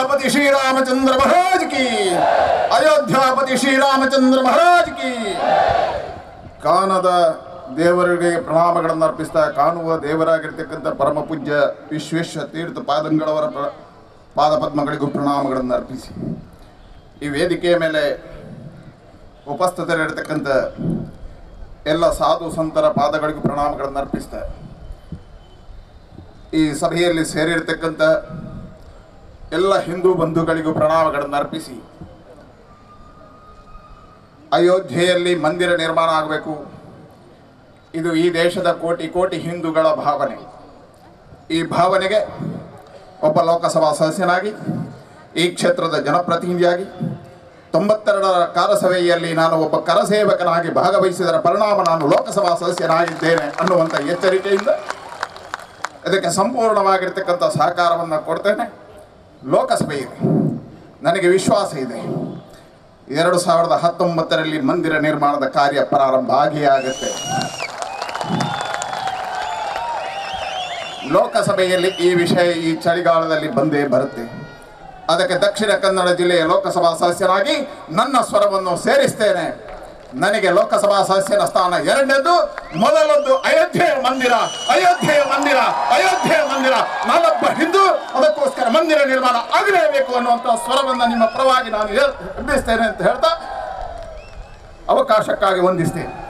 अयोध्यापति श्री रामचंद्र महाराज की अयोध्यापति श्री रामचंद्र महाराज की ಕಾನದ ದೇವರಿಗೆ ಪ್ರಣಾಮಗಳನ್ನು ಅರ್ಪಿಸ್ತಾ ಕಾಣುವ ದೇವರಾಗಿರ್ತಕ್ಕಂಥ ಪರಮ ಪೂಜ್ಯ ವಿಶ್ವೇಶ್ವರ ತೀರ್ಥ ಪಾದಂಗಳವರ ಪ್ರ- ಪಾದಪದ್ಮಗಳಿಗೂ ಪ್ರಣಾಮಗಳನ್ನು ಅರ್ಪಿಸಿ ಈ ವೇದಿಕೆಯ ಮೇಲೆ ಉಪಸ್ಥಿತರಿರ್ತಕ್ಕಂಥ ಎಲ್ಲ ಸಾಧು ಸಂತರ ಪಾದಗಳಿಗೂ ಪ್ರಣಾಮಗಳನ್ನು ಅರ್ಪಿಸ್ತಾ ಈ ಸಭೆಯಲ್ಲಿ ಸೇರಿರ್ತಕ್ಕಂಥ ಎಲ್ಲ ಹಿಂದೂ ಬಂಧುಗಳಿಗೂ ಪ್ರಣಾಮಗಳನ್ನು ಅರ್ಪಿಸಿ ಅಯೋಧ್ಯೆಯಲ್ಲಿ ಮಂದಿರ ನಿರ್ಮಾಣ ಆಗಬೇಕು ಇದು ಈ ದೇಶದ ಕೋಟಿ ಕೋಟಿ ಹಿಂದೂಗಳ ಭಾವನೆ ಈ ಭಾವನೆಗೆ ಒಬ್ಬ ಲೋಕಸಭಾ ಸದಸ್ಯನಾಗಿ ಈ ಕ್ಷೇತ್ರದ ಜನಪ್ರತಿನಿಧಿಯಾಗಿ ತೊಂಬತ್ತೆರಡರ ಕಾರಸಭೆಯಲ್ಲಿ ನಾನು ಒಬ್ಬ ಕರಸೇವಕನಾಗಿ ಭಾಗವಹಿಸಿದರ ಪರಿಣಾಮ ನಾನು ಲೋಕಸಭಾ ಸದಸ್ಯನಾಗಿದ್ದೇನೆ ಅನ್ನುವಂಥ ಎಚ್ಚರಿಕೆಯಿಂದ ಇದಕ್ಕೆ ಸಂಪೂರ್ಣವಾಗಿರ್ತಕ್ಕಂಥ ಸಹಕಾರವನ್ನು ಕೊಡ್ತೇನೆ ಲೋಕಸಭೆ ಇದೆ ನನಗೆ ವಿಶ್ವಾಸ ಇದೆ ಎರಡು ಸಾವಿರದ ಹತ್ತೊಂಬತ್ತರಲ್ಲಿ ಮಂದಿರ ನಿರ್ಮಾಣದ ಕಾರ್ಯ ಪ್ರಾರಂಭ ಆಗಿಯೇ ಆಗುತ್ತೆ ಲೋಕಸಭೆಯಲ್ಲಿ ಈ ವಿಷಯ ಈ ಚಳಿಗಾಲದಲ್ಲಿ ಬಂದೇ ಬರುತ್ತೆ ಅದಕ್ಕೆ ದಕ್ಷಿಣ ಕನ್ನಡ ಜಿಲ್ಲೆಯ ಲೋಕಸಭಾ ಸದಸ್ಯನಾಗಿ ನನ್ನ ಸ್ವರವನ್ನು ಸೇರಿಸ್ತೇನೆ ನನಗೆ ಲೋಕಸಭಾ ಸದಸ್ಯನ ಸ್ಥಾನ ಎರಡನೇದು ಮೊದಲದ್ದು ಅಯೋಧ್ಯೆಯ ಮಂದಿರ ಅಯೋಧ್ಯೆಯ ಮಂದಿರ ಅಯೋಧ್ಯೆಯ ಮಂದಿರ ನಾನೊಬ್ಬ ಹಿಂದೂ ಅದಕ್ಕೋಸ್ಕರ ಮಂದಿರ ನಿರ್ಮಾಣ ಆಗಲೇಬೇಕು ಅನ್ನುವಂಥ ಸ್ವರವನ್ನು ನಿಮ್ಮ ಪರವಾಗಿ ನಾನು ಹೇಳ್- ಎಬ್ಬಿಸ್ತೇನೆ ಅಂತ ಹೇಳ್ತಾ ಅವಕಾಶಕ್ಕಾಗಿ ವಂದಿಸ್ತೇನೆ